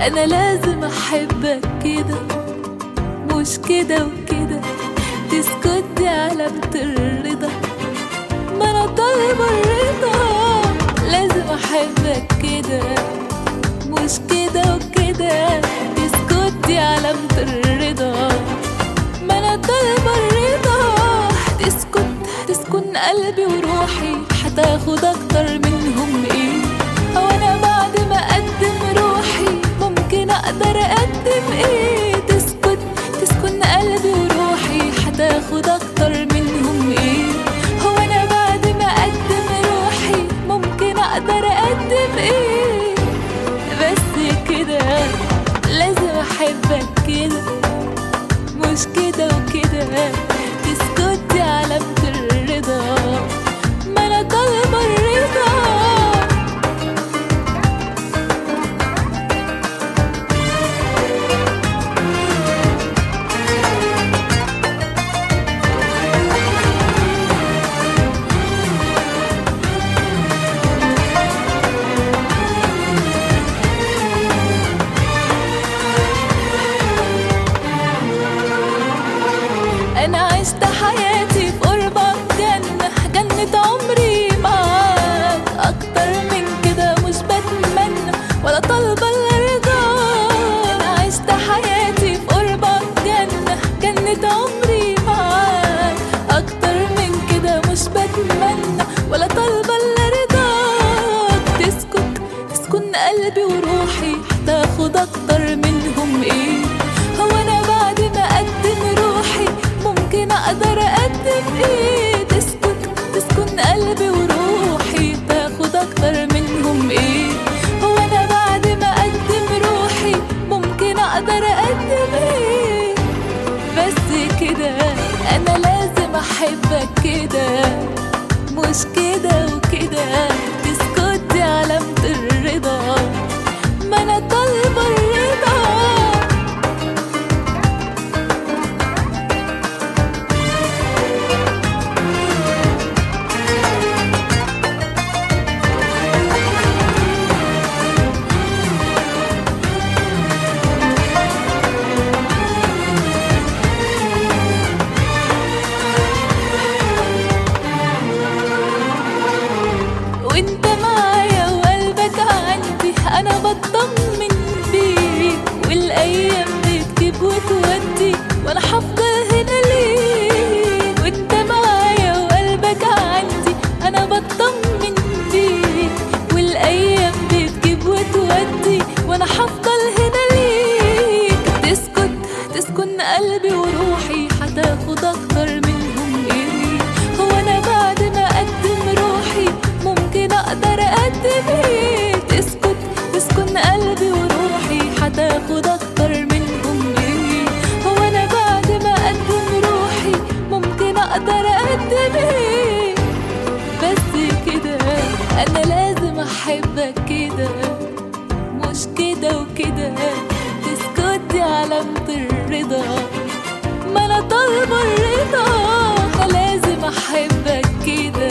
انا لازم احبك كده مش كده وكده تسكت دي علامة الرضا ما انا طالبة الرضا لازم احبك كده مش كده وكده تسكت دي علامة الرضا ما انا طالبة الرضا تسكت تسكن قلبي وروحي هتاخد اكتر منهم ايه هو انا بعد ما اقدم روحي ممكن اقدر اقدم ايه تسكت تسكن قلبي وروحي هتاخد اكتر منهم ايه هو انا بعد ما اقدم روحي ممكن اقدر اقدم ايه بس كده لازم احبك كده مش كده وكده تسكتي علامة الرضا ما انا طالبة الرضا انا عشت حياتي في قربك جنة جنة عمري معاك اكتر من كده مش بتمنى ولا طالبة الرضا انا عشت حياتي في قربك جنة جنة عمري معاك اكتر من كده مش بتمنى ولا طالبة الرضا تسكت تسكن قلبي وروحي هتاخد اكتر منهم ايه هو انا بعد ما اقدم روحي ممكن اقدر اقدم ايه تسكت تسكن قلبي وروحي تاخد اكتر منهم ايه هو انا بعد ما اقدم روحي ممكن اقدر اقدم ايه بس كده انا لازم احبك كده مش كده وكده تسكتي علامة الرضا ما انا طالبة الرضا وانت معايا وقلبك عندي انا بطمن بيك والايام بتجيب وتودي وانا هفضل هنا ليك وانت معايا وقلبك عندي انا بطمن بيك والايام بتجيب وتودي وانا هفضل هنا ليك تسكت تسكن قلبي وروحي هتاخد اكتر منهم ايه هو انا بعد ما اقدم روحي ممكن اقدر اقدم ايه تسكت تسكن قلبي وروحي هتاخد اكتر منهم ايه هو انا بعد ما اقدم روحي ممكن اقدر اقدم ايه بس كده انا لازم احبك كده مش كده وكده تسكتي علامة الرضا ما انا طالبة الرضا أنا لازم احبك كده